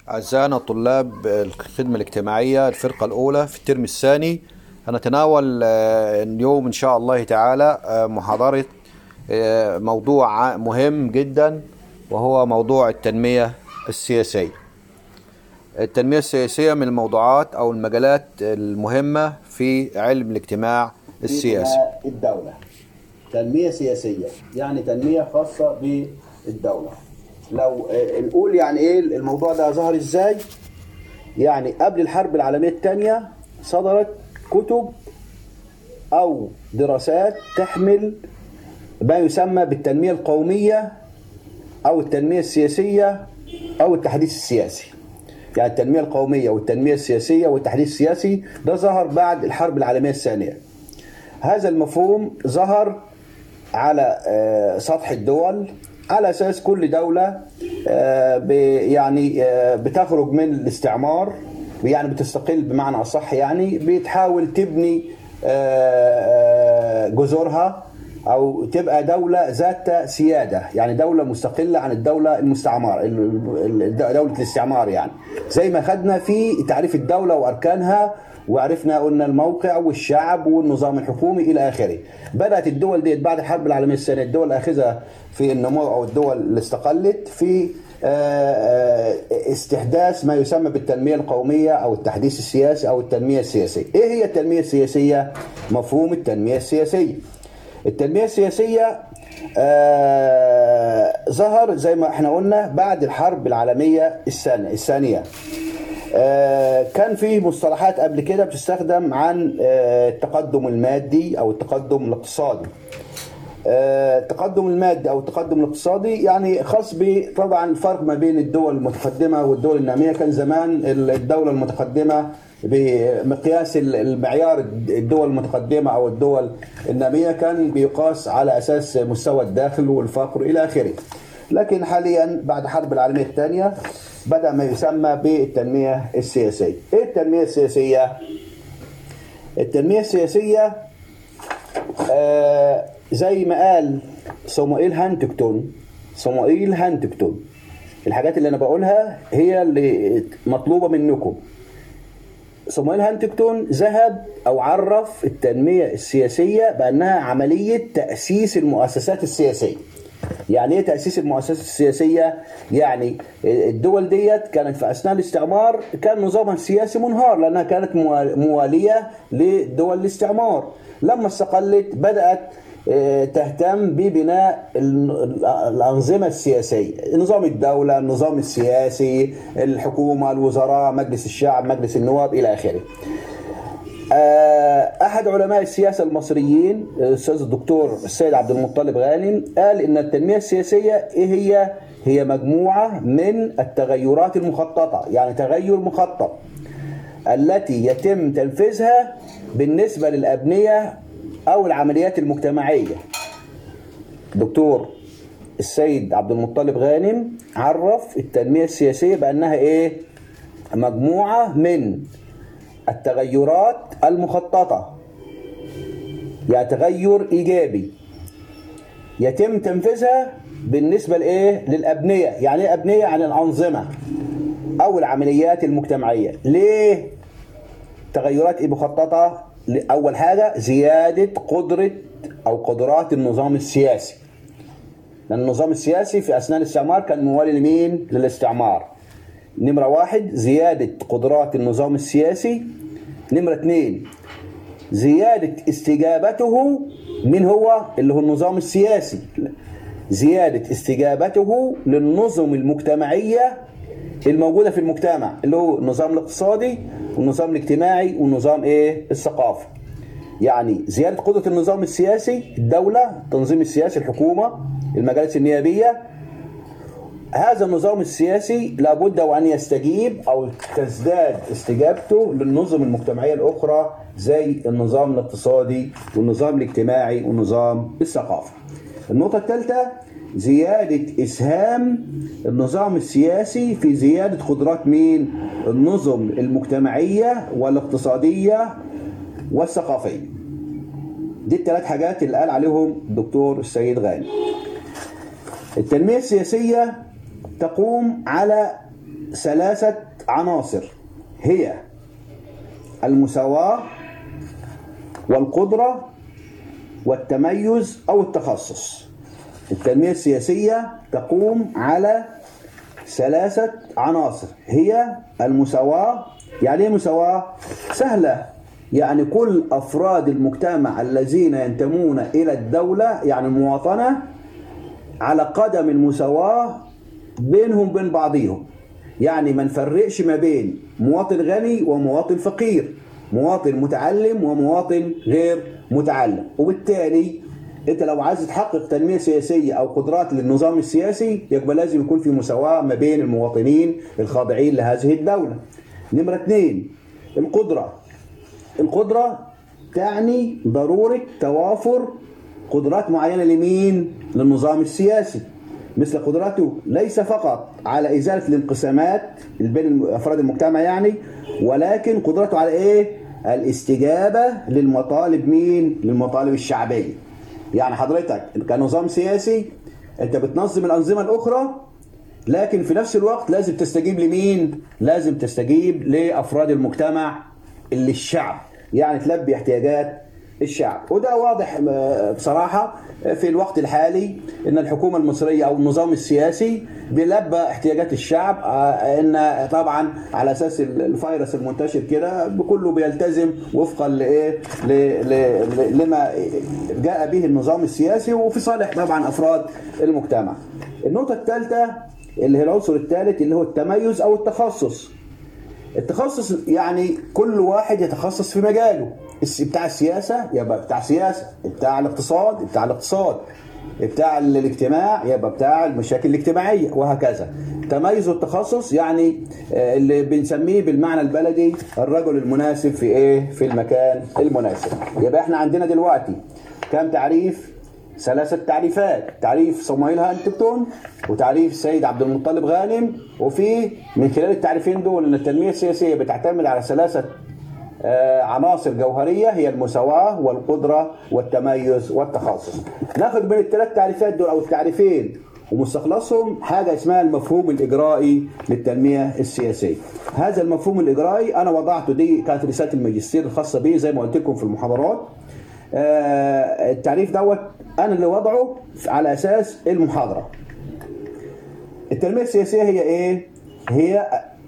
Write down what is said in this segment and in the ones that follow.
أعزائنا طلاب الخدمة الاجتماعية الفرقة الأولى في الترم الثاني هنتناول آه، اليوم إن شاء الله تعالى آه، محاضرة آه، موضوع ع- مهم جدا وهو موضوع التنمية السياسية التنمية السياسية من الموضوعات أو المجالات المهمة في علم الاجتماع السياسي فيها الدولة تنمية سياسية يعني تنمية خاصة بالدولة لو آه، نقول يعني ايه الموضوع ده ظهر ازاي يعني قبل الحرب العالمية الثانية صدرت كتب او دراسات تحمل ما يسمى بالتنمية القومية او التنمية السياسية او التحديث السياسي يعني التنمية القومية والتنمية السياسية والتحديث السياسي ده ظهر بعد الحرب العالمية الثانية هذا المفهوم ظهر على آه، سطح الدول على اساس كل دوله آه، ب- يعني آه، بتخرج من الاستعمار يعني بتستقل بمعنى اصح يعني بتحاول تبني آه، آه، جذورها او تبقى دوله ذات سياده يعني دوله مستقله عن الدوله المستعمر ال- ال- دوله الاستعمار يعني زي ما خدنا في تعريف الدوله واركانها وعرفنا قلنا الموقع والشعب والنظام الحكومي الى اخره. بدات الدول ديت بعد الحرب العالميه الثانيه الدول الاخذه في النمو او الدول اللي استقلت في آه، آه، استحداث ما يسمى بالتنميه القوميه او التحديث السياسي او التنميه السياسيه. ايه هي التنميه السياسيه؟ مفهوم التنميه السياسيه. التنميه السياسيه آه، ظهر زي ما احنا قلنا بعد الحرب العالميه الثانيه الثانيه. آه، كان في مصطلحات قبل كده بتستخدم عن آه، التقدم المادي او التقدم الاقتصادي آه، التقدم المادي او التقدم الاقتصادي يعني خاص ب طبعا الفرق ما بين الدول المتقدمه والدول الناميه كان زمان الدوله المتقدمه بمقياس المعيار الدول المتقدمه او الدول الناميه كان بيقاس على اساس مستوى الداخل والفقر الى اخره. لكن حاليا بعد الحرب العالميه الثانيه بدا ما يسمى بالتنميه السياسيه. ايه التنميه السياسيه؟ التنميه السياسيه آه زي ما قال صموئيل هانتكتون صموئيل هانتكتون الحاجات اللي انا بقولها هي اللي مطلوبه منكم صموئيل هانتكتون ذهب او عرف التنميه السياسيه بانها عمليه تاسيس المؤسسات السياسيه يعني ايه تاسيس المؤسسات السياسيه يعني الدول ديت كانت في اثناء الاستعمار كان نظامها السياسي منهار لانها كانت موا- مواليه لدول الاستعمار لما استقلت بدات آه، تهتم ببناء ال- الأنظمة السياسية نظام الدولة النظام السياسي الحكومة الوزراء مجلس الشعب مجلس النواب إلى آخره آه، احد علماء السياسه المصريين الاستاذ الدكتور السيد عبد المطلب غانم قال ان التنميه السياسيه ايه هي هي مجموعه من التغيرات المخططه يعني تغير مخطط التي يتم تنفيذها بالنسبه للابنيه او العمليات المجتمعيه دكتور السيد عبد المطلب غانم عرف التنميه السياسيه بانها ايه مجموعه من التغيرات المخططة يعني تغير إيجابي يتم تنفيذها بالنسبة لإيه؟ للأبنية يعني إيه أبنية؟ عن الأنظمة أو العمليات المجتمعية ليه تغيرات إيه مخططة؟ أول حاجة زيادة قدرة أو قدرات النظام السياسي لأن النظام السياسي في أثناء الاستعمار كان موالي لمين؟ للاستعمار نمرة واحد زيادة قدرات النظام السياسي نمرة اثنين زيادة استجابته من هو اللي هو النظام السياسي زيادة استجابته للنظم المجتمعية الموجودة في المجتمع اللي هو النظام الاقتصادي والنظام الاجتماعي والنظام ايه الثقافي يعني زيادة قدرة النظام السياسي الدولة التنظيم السياسي الحكومة المجالس النيابية هذا النظام السياسي لابد وأن يستجيب أو تزداد استجابته للنظم المجتمعية الأخرى زي النظام الاقتصادي والنظام الاجتماعي والنظام الثقافي النقطة الثالثة زيادة إسهام النظام السياسي في زيادة قدرات مين؟ النظم المجتمعية والاقتصادية والثقافية دي الثلاث حاجات اللي قال عليهم الدكتور السيد غانم التنمية السياسية تقوم على ثلاثة عناصر هي المساواة والقدرة والتميز أو التخصص التنمية السياسية تقوم على ثلاثة عناصر هي المساواة يعني ايه مساواة؟ سهلة يعني كل أفراد المجتمع الذين ينتمون إلى الدولة يعني المواطنة على قدم المساواة بينهم بين بعضهم يعني ما نفرقش ما بين مواطن غني ومواطن فقير مواطن متعلم ومواطن غير متعلم وبالتالي انت لو عايز تحقق تنمية سياسية او قدرات للنظام السياسي يبقى لازم يكون في مساواة ما بين المواطنين الخاضعين لهذه الدولة نمرة اثنين القدرة القدرة تعني ضرورة توافر قدرات معينة لمين؟ للنظام السياسي مثل قدرته ليس فقط على إزالة الانقسامات بين أفراد المجتمع يعني ولكن قدرته على إيه؟ الاستجابة للمطالب مين؟ للمطالب الشعبية يعني حضرتك كنظام سياسي أنت بتنظم الأنظمة الأخرى لكن في نفس الوقت لازم تستجيب لمين؟ لازم تستجيب لأفراد المجتمع اللي الشعب يعني تلبي احتياجات الشعب وده واضح بصراحة في الوقت الحالي ان الحكومة المصرية او النظام السياسي بيلبى احتياجات الشعب ان طبعا على اساس الفيروس المنتشر كده كله بيلتزم وفقا لايه لما جاء به النظام السياسي وفي صالح طبعا افراد المجتمع النقطة الثالثة اللي هي العنصر الثالث اللي هو التميز او التخصص التخصص يعني كل واحد يتخصص في مجاله بتاع السياسة يبقى بتاع سياسة بتاع الاقتصاد بتاع الاقتصاد بتاع الاجتماع يبقى بتاع المشاكل الاجتماعية وهكذا تميز التخصص يعني اللي بنسميه بالمعنى البلدي الرجل المناسب في ايه في المكان المناسب يبقى احنا عندنا دلوقتي كم تعريف ثلاثة تعريفات تعريف صموئيل هانتكتون وتعريف السيد عبد المطلب غانم وفي من خلال التعريفين دول ان التنمية السياسية بتعتمد على ثلاثة عناصر جوهرية هي المساواة والقدرة والتميز والتخصص ناخد من الثلاث تعريفات دول أو التعريفين ومستخلصهم حاجة اسمها المفهوم الإجرائي للتنمية السياسية هذا المفهوم الإجرائي أنا وضعته دي كانت رسالة الماجستير الخاصة به زي ما قلت لكم في المحاضرات التعريف دوت أنا اللي وضعه على أساس المحاضرة التنمية السياسية هي إيه؟ هي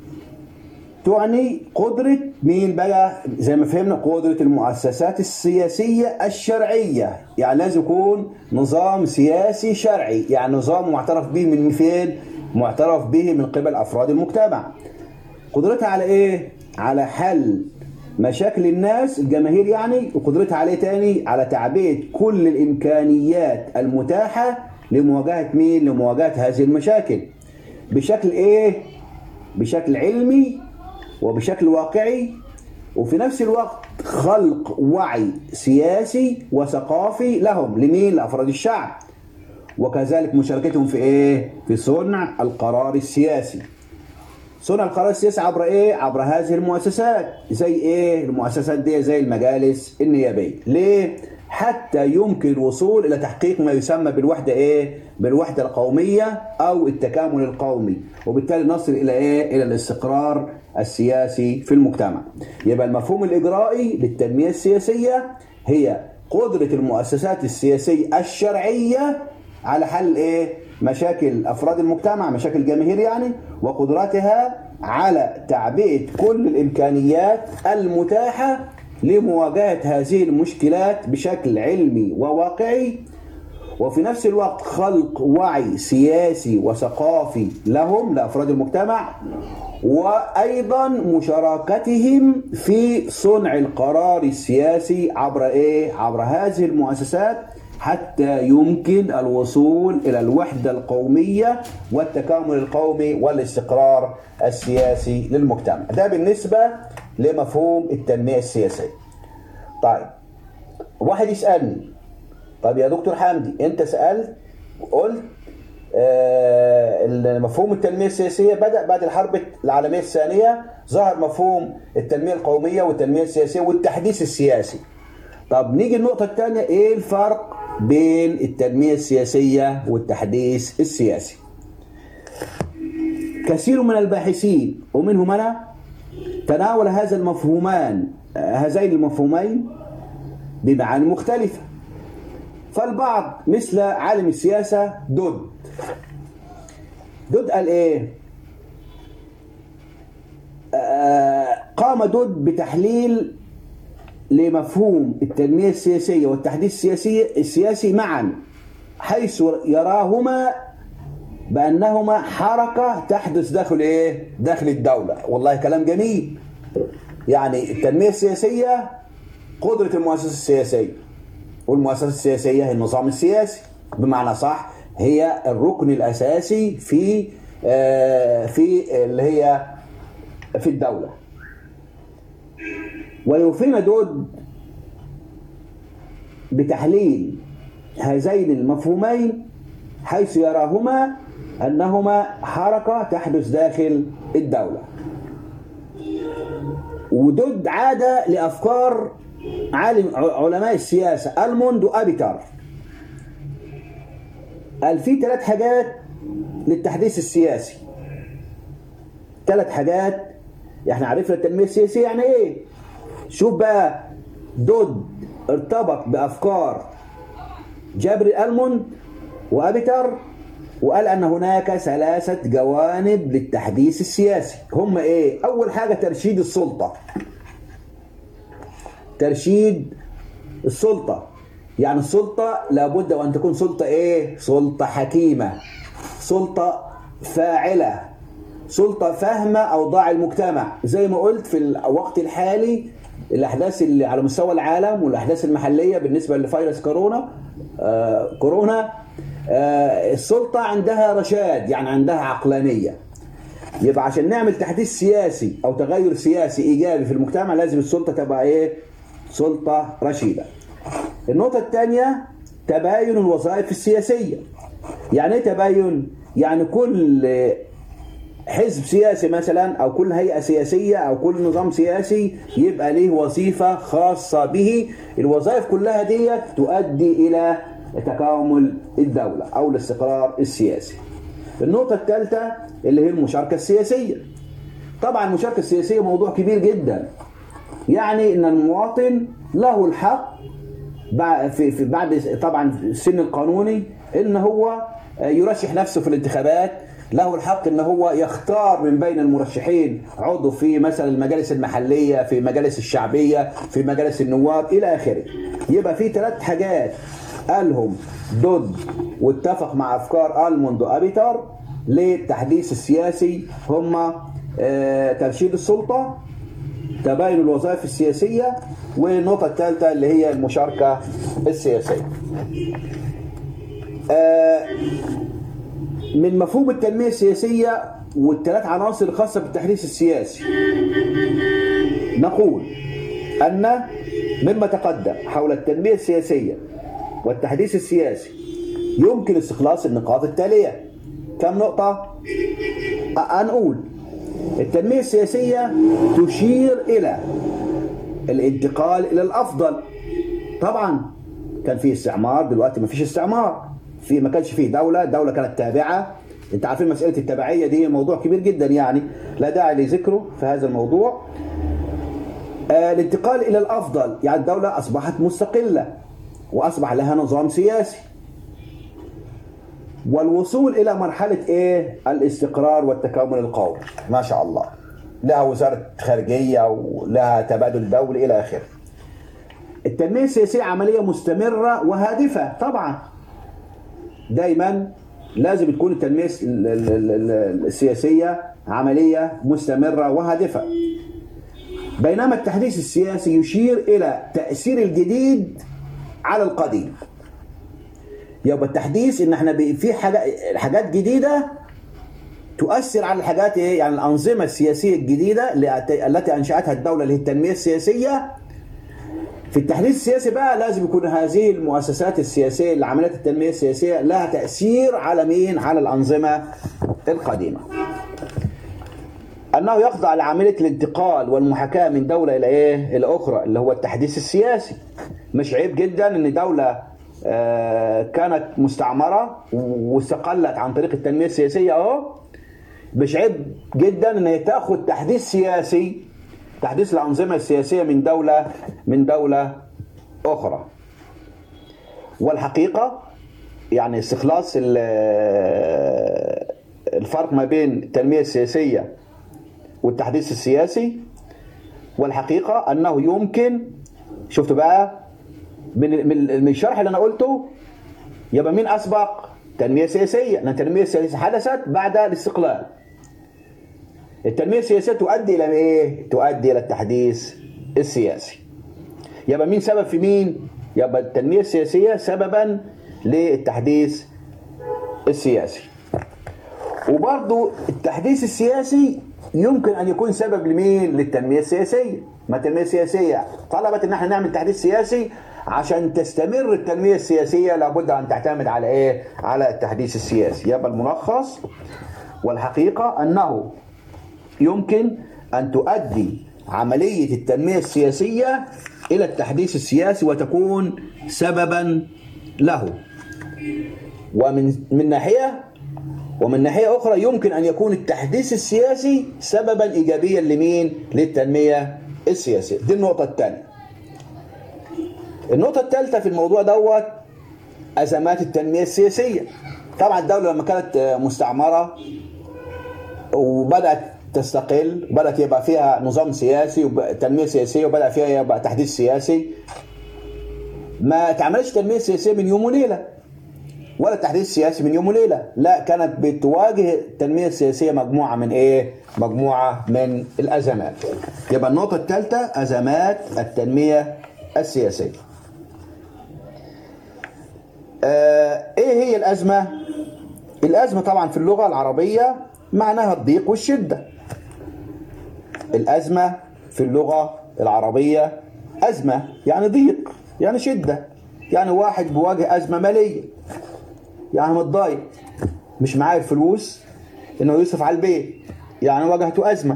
تعني قدرة مين بقى زي ما فهمنا قدرة المؤسسات السياسية الشرعية يعني لازم يكون نظام سياسي شرعي يعني نظام معترف به من فين معترف به من قبل أفراد المجتمع قدرتها على إيه على حل مشاكل الناس الجماهير يعني وقدرتها عليه تاني على تعبئة كل الإمكانيات المتاحة لمواجهة مين لمواجهة هذه المشاكل بشكل إيه بشكل علمي وبشكل واقعي وفي نفس الوقت خلق وعي سياسي وثقافي لهم لمين لأفراد الشعب وكذلك مشاركتهم في ايه في صنع القرار السياسي صنع القرار السياسي عبر ايه عبر هذه المؤسسات زي ايه المؤسسات دي زي المجالس النيابيه ليه حتى يمكن الوصول الى تحقيق ما يسمى بالوحده ايه بالوحده القوميه او التكامل القومي وبالتالي نصل الى ايه الى الاستقرار السياسي في المجتمع يبقى المفهوم الاجرائي للتنميه السياسيه هي قدره المؤسسات السياسيه الشرعيه على حل ايه مشاكل افراد المجتمع مشاكل الجماهير يعني وقدرتها على تعبئه كل الامكانيات المتاحه لمواجهه هذه المشكلات بشكل علمي وواقعي وفي نفس الوقت خلق وعي سياسي وثقافي لهم لافراد المجتمع وايضا مشاركتهم في صنع القرار السياسي عبر ايه عبر هذه المؤسسات حتى يمكن الوصول الى الوحده القوميه والتكامل القومي والاستقرار السياسي للمجتمع ده بالنسبه لمفهوم التنميه السياسيه طيب واحد يسالني طب يا دكتور حمدي انت سالت قلت آه مفهوم التنميه السياسيه بدا بعد الحرب العالميه الثانيه ظهر مفهوم التنميه القوميه والتنميه السياسيه والتحديث السياسي طب نيجي النقطه الثانيه ايه الفرق بين التنميه السياسيه والتحديث السياسي كثير من الباحثين ومنهم أنا تناول هذا المفهومان هذين المفهومين بمعاني مختلفة فالبعض مثل عالم السياسة دود دود قال ايه آه، قام دود بتحليل لمفهوم التنمية السياسية والتحديث السياسي السياسي معا حيث يراهما بأنهما حركة تحدث داخل إيه؟ داخل الدولة والله كلام جميل يعني التنمية السياسية قدرة المؤسسة السياسية والمؤسسة السياسية هي النظام السياسي بمعنى صح هي الركن الأساسي في آه، في اللي هي في الدولة ويوفينا دود بتحليل هذين المفهومين حيث يراهما أنهما حركة تحدث داخل الدولة ودود عاد لأفكار عالم علماء السياسة ألموند وأبيتر قال في ثلاث حاجات للتحديث السياسي ثلاث حاجات احنا عرفنا التنمية السياسية يعني ايه شوف بقى دود ارتبط بأفكار جابر ألموند وأبيتر وقال أن هناك ثلاثة جوانب للتحديث السياسي هم إيه؟ أول حاجة ترشيد السلطة ترشيد السلطة يعني السلطة لابد وأن تكون سلطة إيه؟ سلطة حكيمة سلطة فاعلة سلطة فاهمة أوضاع المجتمع زي ما قلت في الوقت الحالي الأحداث اللي على مستوى العالم والأحداث المحلية بالنسبة لفيروس كورونا آه كورونا آه السلطة عندها رشاد يعني عندها عقلانية يبقى عشان نعمل تحديث سياسي أو تغير سياسي إيجابي في المجتمع لازم السلطة تبقى إيه؟ سلطة رشيدة النقطة الثانية تباين الوظائف السياسية يعني ايه تباين؟ يعني كل حزب سياسي مثلا او كل هيئه سياسيه او كل نظام سياسي يبقى ليه وظيفه خاصه به الوظائف كلها دي تؤدي الى تكامل الدوله او الاستقرار السياسي النقطه الثالثه اللي هي المشاركه السياسيه طبعا المشاركه السياسيه موضوع كبير جدا يعني ان المواطن له الحق في في بعد طبعا السن القانوني ان هو يرشح نفسه في الانتخابات له الحق ان هو يختار من بين المرشحين عضو في مثلا المجالس المحليه في مجالس الشعبيه في مجالس النواب الى اخره يبقى في ثلاث حاجات قالهم ضد واتفق مع افكار الموند وابيتر للتحديث السياسي هم ترشيد السلطه تباين الوظائف السياسيه والنقطه الثالثه اللي هي المشاركه السياسيه من مفهوم التنمية السياسية والثلاث عناصر الخاصة بالتحديث السياسي نقول أن مما تقدم حول التنمية السياسية والتحديث السياسي يمكن استخلاص النقاط التالية كم نقطة؟ هنقول التنمية السياسية تشير إلى الانتقال إلى الأفضل طبعا كان في استعمار دلوقتي ما فيش استعمار في ما كانش فيه دولة دولة كانت تابعة انت عارفين مسألة التبعية دي موضوع كبير جدا يعني لا داعي لذكره في هذا الموضوع آه الانتقال إلى الأفضل يعني الدولة أصبحت مستقلة وأصبح لها نظام سياسي والوصول إلى مرحلة إيه الاستقرار والتكامل القومي ما شاء الله لها وزارة خارجية ولها تبادل دولي إلى آخره التنمية السياسية عملية مستمرة وهادفة طبعا دايما لازم تكون التنمية السياسية عملية مستمرة وهادفة بينما التحديث السياسي يشير إلى تأثير الجديد على القديم يبقى التحديث ان احنا في حاجات جديدة تؤثر على الحاجات ايه يعني الأنظمة السياسية الجديدة التي أنشأتها الدولة اللي هي التنمية السياسية في التحديث السياسي بقى لازم يكون هذه المؤسسات السياسية اللي عملت التنمية السياسية لها تأثير على مين؟ على الأنظمة القديمة. أنه يخضع لعملية الانتقال والمحاكاة من دولة إلى إيه؟ إلى أخرى اللي هو التحديث السياسي. مش عيب جدا إن دولة كانت مستعمرة واستقلت عن طريق التنمية السياسية أهو مش عيب جدا ان هي تاخد تحديث سياسي تحديث الانظمه السياسيه من دوله من دوله اخرى والحقيقه يعني استخلاص ال- الفرق ما بين التنميه السياسيه والتحديث السياسي والحقيقه انه يمكن شفتوا بقى من من من الشرح اللي انا قلته يبقى مين اسبق؟ تنميه سياسيه، لان التنميه السياسيه حدثت بعد الاستقلال. التنميه السياسيه تؤدي الى ايه؟ تؤدي الى التحديث السياسي. يبقى مين سبب في مين؟ يبقى التنميه السياسيه سببا للتحديث السياسي. وبرضو التحديث السياسي يمكن ان يكون سبب لمين؟ للتنميه السياسيه، ما التنميه السياسيه طلبت ان احنا نعمل تحديث سياسي عشان تستمر التنميه السياسيه لابد ان تعتمد على ايه؟ على التحديث السياسي، يبقى الملخص والحقيقه انه يمكن ان تؤدي عمليه التنميه السياسيه الى التحديث السياسي وتكون سببا له. ومن من ناحيه ومن ناحية أخرى يمكن أن يكون التحديث السياسي سببا إيجابيا لمين؟ للتنمية السياسية دي النقطة الثانية النقطة الثالثة في الموضوع دوت أزمات التنمية السياسية طبعا الدولة لما كانت مستعمرة وبدأت تستقل بدأت يبقى فيها نظام سياسي وتنمية سياسية وبدأ فيها يبقى تحديث سياسي ما تعملش تنمية سياسية من يوم وليلة ولا تحديث سياسي من يوم وليله لا كانت بتواجه التنميه السياسيه مجموعه من ايه مجموعه من الازمات يبقى النقطه الثالثه ازمات التنميه السياسيه آه ايه هي الازمه الازمه طبعا في اللغه العربيه معناها الضيق والشده الازمه في اللغه العربيه ازمه يعني ضيق يعني شده يعني واحد بيواجه ازمه ماليه يعني متضايق مش معاه الفلوس انه يصرف على البيت يعني واجهته ازمه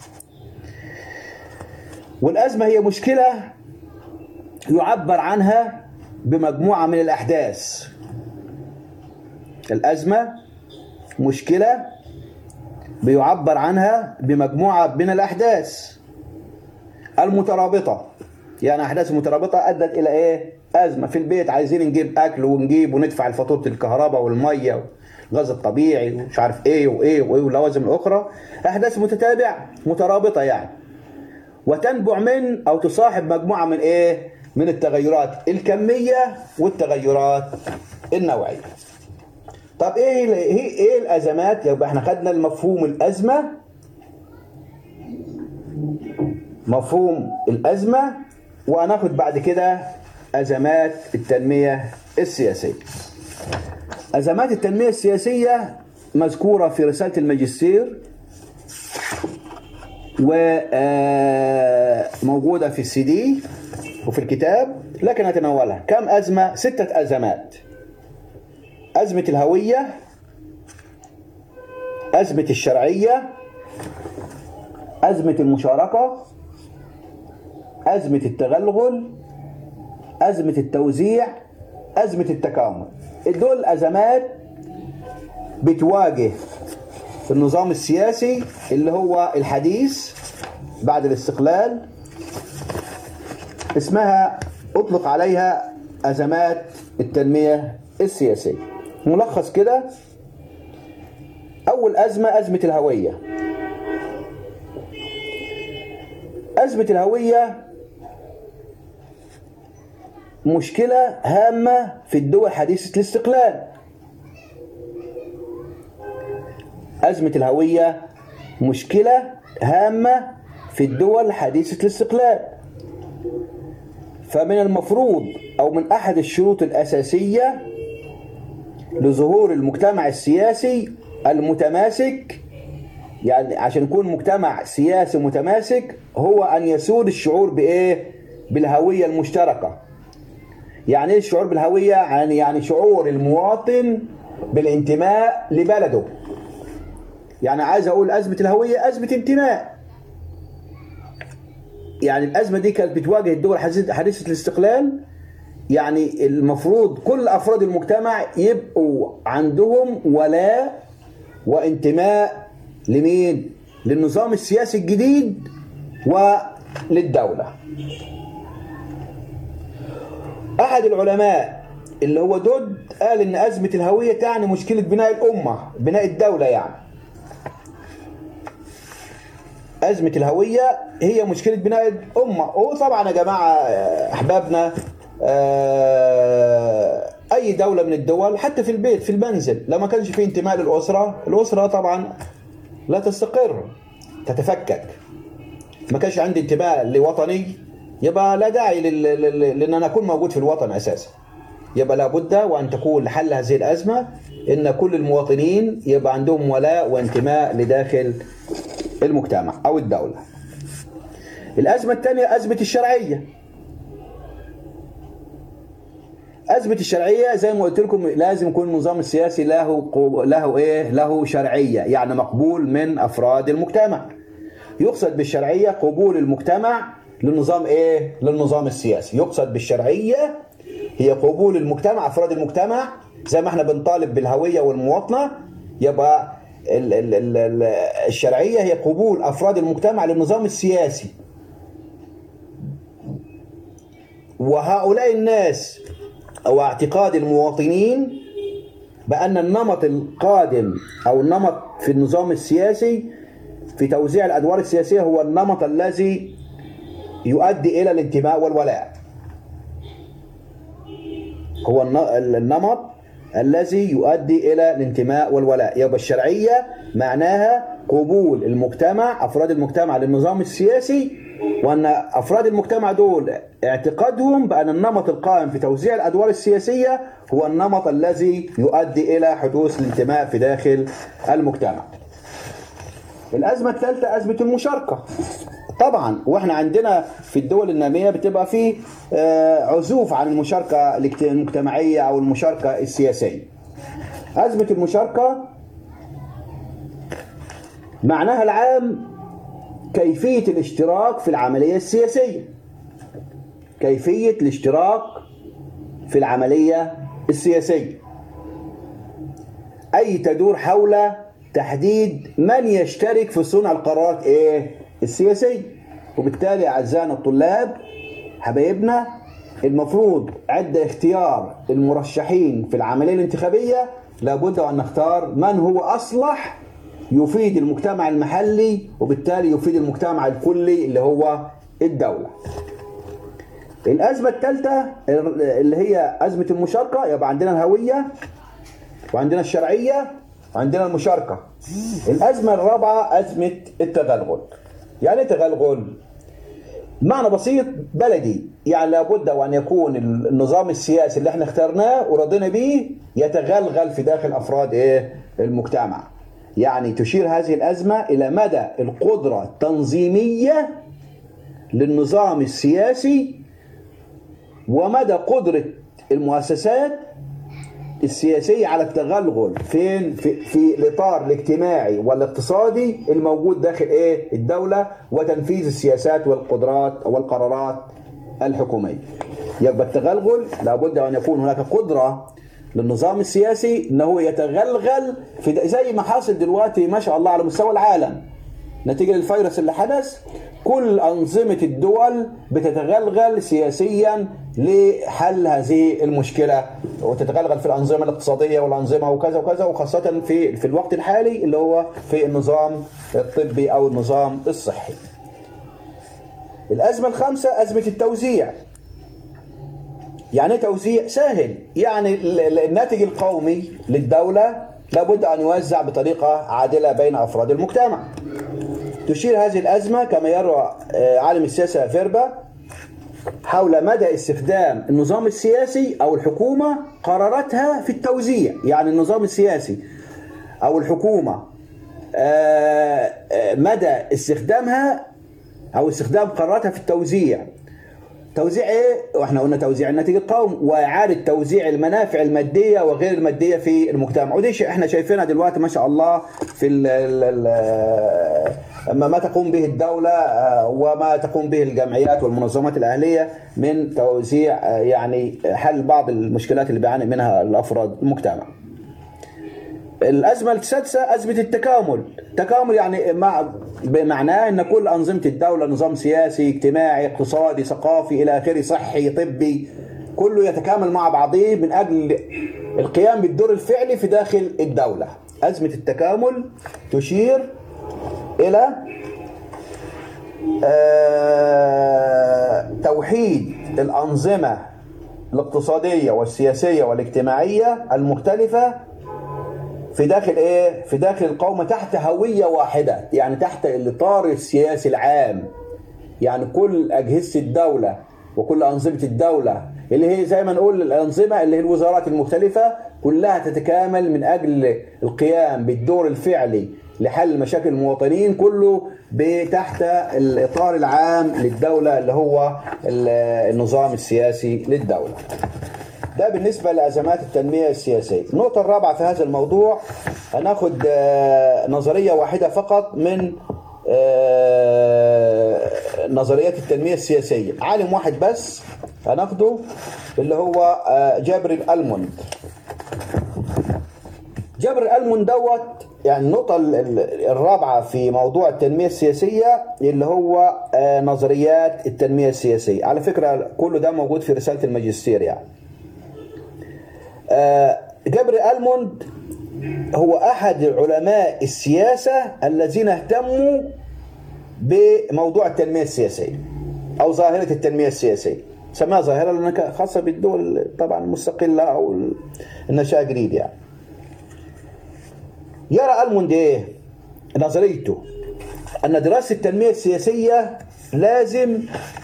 والازمه هي مشكله يعبر عنها بمجموعه من الاحداث الازمه مشكله بيعبر عنها بمجموعه من الاحداث المترابطه يعني احداث مترابطه ادت الى ايه ازمه في البيت عايزين نجيب اكل ونجيب وندفع فاتوره الكهرباء والميه والغاز الطبيعي ومش عارف ايه وايه وايه واللوازم الاخرى احداث متتابعه مترابطه يعني وتنبع من او تصاحب مجموعه من ايه من التغيرات الكميه والتغيرات النوعيه طب ايه ايه ايه الازمات يبقى احنا خدنا المفهوم الازمه مفهوم الازمه وهناخد بعد كده ازمات التنميه السياسيه ازمات التنميه السياسيه مذكوره في رساله الماجستير وموجوده في السي دي وفي الكتاب لكن نتناولها كم ازمه سته ازمات ازمه الهويه ازمه الشرعيه ازمه المشاركه ازمه التغلغل أزمة التوزيع أزمة التكامل دول أزمات بتواجه النظام السياسي اللي هو الحديث بعد الاستقلال اسمها أطلق عليها أزمات التنمية السياسية ملخص كده أول أزمة أزمة الهوية أزمة الهوية مشكلة هامة في الدول حديثة الاستقلال أزمة الهوية مشكلة هامة في الدول حديثة الاستقلال فمن المفروض أو من أحد الشروط الأساسية لظهور المجتمع السياسي المتماسك يعني عشان يكون مجتمع سياسي متماسك هو أن يسود الشعور بإيه؟ بالهوية المشتركة يعني ايه الشعور بالهوية؟ يعني يعني شعور المواطن بالانتماء لبلده. يعني عايز اقول أزمة الهوية أزمة انتماء. يعني الأزمة دي كانت بتواجه الدول حديثة الاستقلال يعني المفروض كل أفراد المجتمع يبقوا عندهم ولاء وانتماء لمين؟ للنظام السياسي الجديد وللدولة أحد العلماء اللي هو دود قال إن أزمة الهوية تعني مشكلة بناء الأمة بناء الدولة يعني أزمة الهوية هي مشكلة بناء الأمة وطبعا يا جماعة آه، أحبابنا آه، أي دولة من الدول حتى في البيت في المنزل لو ما كانش فيه انتماء للأسرة الأسرة طبعا لا تستقر تتفكك ما كانش عندي انتماء لوطني يبقى لا داعي لل- لل- لان انا اكون موجود في الوطن اساسا يبقى لابد وان تكون لحل هذه الازمه ان كل المواطنين يبقى عندهم ولاء وانتماء لداخل المجتمع او الدوله الازمه الثانيه ازمه الشرعيه أزمة الشرعية زي ما قلت لكم لازم يكون النظام السياسي له قو- له إيه؟ له شرعية يعني مقبول من أفراد المجتمع. يقصد بالشرعية قبول المجتمع للنظام إيه؟ للنظام السياسي. يقصد بالشرعية هي قبول المجتمع أفراد المجتمع زي ما احنا بنطالب بالهوية والمواطنة يبقى ال ال ال ال الشرعية هي قبول أفراد المجتمع للنظام السياسي. وهؤلاء الناس او اعتقاد المواطنين بان النمط القادم او النمط في النظام السياسي في توزيع الادوار السياسيه هو النمط الذي يؤدي الى الانتماء والولاء هو الن- النمط الذي يؤدي الى الانتماء والولاء يبقى الشرعيه معناها قبول المجتمع افراد المجتمع للنظام السياسي وان افراد المجتمع دول اعتقادهم بان النمط القائم في توزيع الادوار السياسيه هو النمط الذي يؤدي الى حدوث الانتماء في داخل المجتمع. الازمه الثالثه ازمه المشاركه. طبعا واحنا عندنا في الدول الناميه بتبقى في آه، عزوف عن المشاركه الاجت- المجتمعيه او المشاركه السياسيه. ازمه المشاركه معناها العام كيفيه الاشتراك في العمليه السياسيه. كيفيه الاشتراك في العمليه السياسيه. اي تدور حول تحديد من يشترك في صنع القرارات ايه السياسيه وبالتالي اعزائنا الطلاب حبايبنا المفروض عند اختيار المرشحين في العمليه الانتخابيه لابد ان نختار من هو اصلح يفيد المجتمع المحلي وبالتالي يفيد المجتمع الكلي اللي هو الدوله الازمه الثالثه اللي هي ازمه المشاركه يبقى عندنا الهويه وعندنا الشرعية وعندنا المشاركة الأزمة الرابعة أزمة التغلغل يعني إيه تغلغل معنى بسيط بلدي يعني لابد وأن يكون النظام السياسي اللي احنا اخترناه ورضينا به يتغلغل في داخل أفراد إيه المجتمع يعني تشير هذه الأزمة إلى مدى القدرة التنظيمية للنظام السياسي ومدى قدرة المؤسسات السياسية على التغلغل فين في, في الإطار الاجتماعي والاقتصادي الموجود داخل إيه الدولة وتنفيذ السياسات والقدرات والقرارات الحكومية يبقى التغلغل لابد أن يكون هناك قدرة للنظام السياسي أنه يتغلغل في د- زي ما حاصل دلوقتي ما شاء الله على مستوى العالم نتيجة للفيروس اللي حدث كل أنظمة الدول بتتغلغل سياسيا لحل هذه المشكلة وتتغلغل في الأنظمة الاقتصادية والأنظمة وكذا وكذا وخاصة في في الوقت الحالي اللي هو في النظام الطبي أو النظام الصحي. الأزمة الخامسة أزمة التوزيع. يعني إيه توزيع سهل يعني ال- ال- الناتج القومي للدولة لابد أن يوزع بطريقة عادلة بين أفراد المجتمع. تشير هذه الأزمة كما يروى آه، عالم السياسة فيربا حول مدى استخدام النظام السياسي أو الحكومة قراراتها في التوزيع يعني النظام السياسي أو الحكومة آه، آه، مدى استخدامها أو استخدام قراراتها في التوزيع توزيع ايه؟ واحنا قلنا توزيع الناتج القومي واعاده توزيع المنافع الماديه وغير الماديه في المجتمع ودي شيء احنا شايفينها دلوقتي ما شاء الله في ال ال ال ما ما تقوم به الدوله آه، وما تقوم به الجمعيات والمنظمات الاهليه من توزيع آه، يعني حل بعض المشكلات اللي بيعاني منها الافراد المجتمع. الأزمة السادسة أزمة التكامل التكامل يعني مع بمعناه أن كل أنظمة الدولة نظام سياسي اجتماعي اقتصادي ثقافي إلى آخره صحي طبي كله يتكامل مع بعضه من أجل القيام بالدور الفعلي في داخل الدولة أزمة التكامل تشير إلى آه، توحيد الأنظمة الاقتصادية والسياسية والاجتماعية المختلفة في داخل ايه؟ في داخل القوم تحت هوية واحدة، يعني تحت الإطار السياسي العام. يعني كل أجهزة الدولة وكل أنظمة الدولة اللي هي زي ما نقول الأنظمة اللي هي الوزارات المختلفة كلها تتكامل من أجل القيام بالدور الفعلي لحل مشاكل المواطنين كله تحت الإطار العام للدولة اللي هو النظام السياسي للدولة. ده بالنسبة لأزمات التنمية السياسية النقطة الرابعة في هذا الموضوع هناخد آه، نظرية واحدة فقط من آه، نظريات التنمية السياسية عالم واحد بس هناخده اللي هو آه، جابر الألموند جابر الألموند دوت يعني النقطة ال- ال- الرابعة في موضوع التنمية السياسية اللي هو آه، نظريات التنمية السياسية على فكرة كل ده موجود في رسالة الماجستير يعني آه، جابر ألموند هو أحد علماء السياسة الذين اهتموا بموضوع التنمية السياسية أو ظاهرة التنمية السياسية سماها ظاهرة لأنها خاصة بالدول طبعا المستقلة أو النشأة جديد يعني يرى ألموند إيه؟ نظريته أن دراسة التنمية السياسية لازم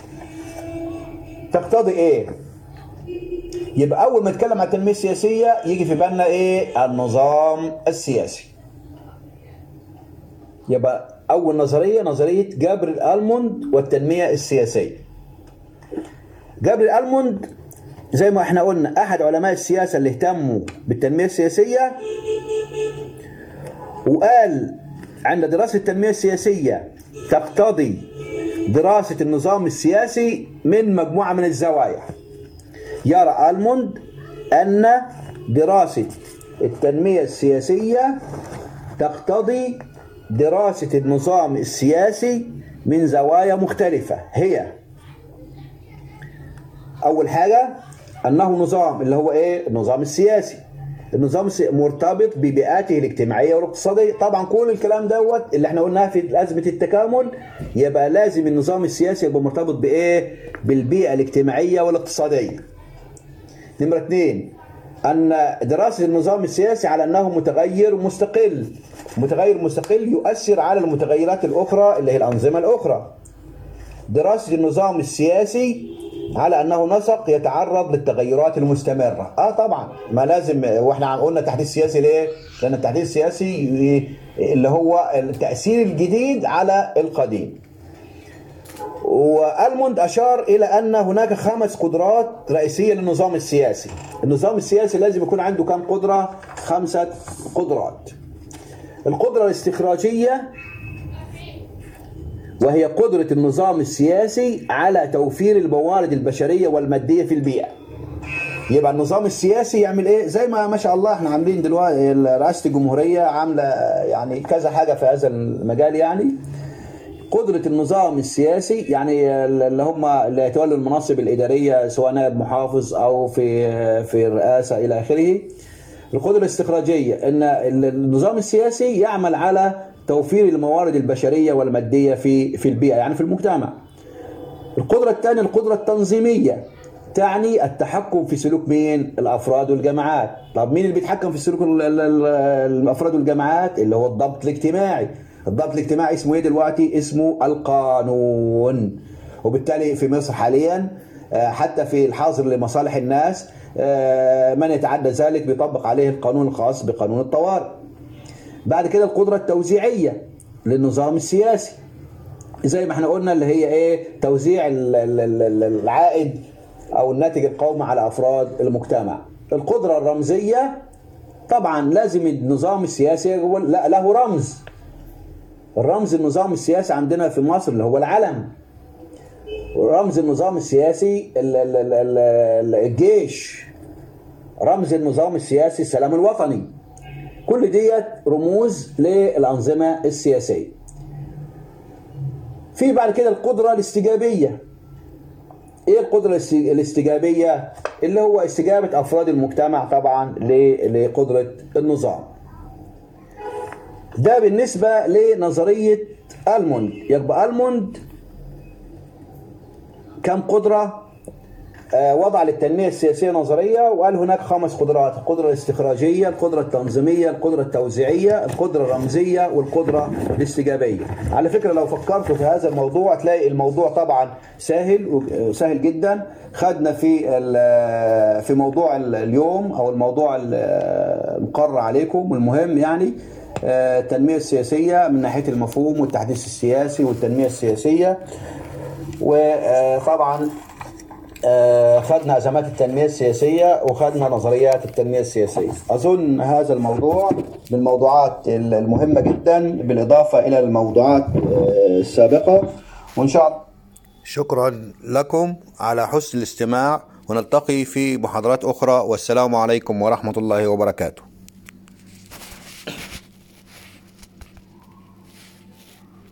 تقتضي إيه؟ يبقى اول ما نتكلم عن التنميه السياسيه يجي في بالنا ايه النظام السياسي يبقى اول نظريه نظريه جابر الالموند والتنميه السياسيه جابر الالموند زي ما احنا قلنا احد علماء السياسه اللي اهتموا بالتنميه السياسيه وقال عند دراسه التنميه السياسيه تقتضي دراسه النظام السياسي من مجموعه من الزوايا يرى ألموند أن دراسة التنمية السياسية تقتضي دراسة النظام السياسي من زوايا مختلفة هي أول حاجة أنه نظام اللي هو إيه؟ النظام السياسي النظام السي- مرتبط ببيئاته الاجتماعية والاقتصادية طبعا كل الكلام دوت اللي احنا قلناه في أزمة التكامل يبقى لازم النظام السياسي يبقى مرتبط بإيه؟ بالبيئة الاجتماعية والاقتصادية نمرة اثنين أن دراسة النظام السياسي على أنه متغير مستقل متغير مستقل يؤثر على المتغيرات الأخرى اللي هي الأنظمة الأخرى دراسة النظام السياسي على أنه نسق يتعرض للتغيرات المستمرة آه طبعا ما لازم وإحنا عم قلنا تحديث سياسي ليه لأن التحديث السياسي اللي هو التأثير الجديد على القديم والموند اشار الى ان هناك خمس قدرات رئيسيه للنظام السياسي النظام السياسي لازم يكون عنده كم قدره خمسه قدرات القدره الاستخراجيه وهي قدره النظام السياسي على توفير الموارد البشريه والماديه في البيئه يبقى النظام السياسي يعمل ايه زي ما ما شاء الله احنا عاملين دلوقتي رئاسه الجمهوريه عامله يعني كذا حاجه في هذا المجال يعني قدرة النظام السياسي يعني اللي هم اللي يتولوا المناصب الإدارية سواء نائب محافظ أو في في الرئاسة إلى آخره القدرة الاستخراجية أن النظام السياسي يعمل على توفير الموارد البشرية والمادية في في البيئة يعني في المجتمع القدرة الثانية القدرة التنظيمية تعني التحكم في سلوك مين؟ الافراد والجماعات، طب مين اللي بيتحكم في سلوك ال- ال- ال- الافراد والجماعات؟ اللي هو الضبط الاجتماعي، الضبط الاجتماعي اسمه ايه دلوقتي؟ اسمه القانون. وبالتالي في مصر حاليا آه، حتى في الحاضر لمصالح الناس آه، من يتعدى ذلك بيطبق عليه القانون الخاص بقانون الطوارئ. بعد كده القدرة التوزيعية للنظام السياسي. زي ما احنا قلنا اللي هي ايه توزيع ال- ال- ال- العائد او الناتج القومي على افراد المجتمع القدره الرمزيه طبعا لازم النظام السياسي يقول لا له رمز الرمز النظام السياسي عندنا في مصر اللي هو العلم ورمز النظام السياسي ال- ال- ال- ال- الجيش رمز النظام السياسي السلام الوطني كل ديت رموز للأنظمة السياسية في بعد كده القدرة الاستجابية ايه القدرة الاست- الاستجابية اللي هو استجابة افراد المجتمع طبعا ل- لقدرة النظام ده بالنسبة لنظرية ألموند يبقى ألموند كم قدرة آه، وضع للتنمية السياسية نظرية وقال هناك خمس قدرات القدرة الاستخراجية القدرة التنظيمية القدرة التوزيعية القدرة الرمزية والقدرة الاستجابية على فكرة لو فكرتوا في هذا الموضوع تلاقي الموضوع طبعا سهل و- سهل جدا خدنا في ال- في موضوع ال- اليوم او الموضوع المقرر عليكم والمهم يعني آه، التنمية السياسية من ناحية المفهوم والتحديث السياسي والتنمية السياسية وطبعا آه، خدنا أزمات التنمية السياسية وخدنا نظريات التنمية السياسية أظن هذا الموضوع من الموضوعات المهمة جدا بالإضافة إلى الموضوعات آه، السابقة وإن شاء الله شكرا لكم على حسن الاستماع ونلتقي في محاضرات أخرى والسلام عليكم ورحمة الله وبركاته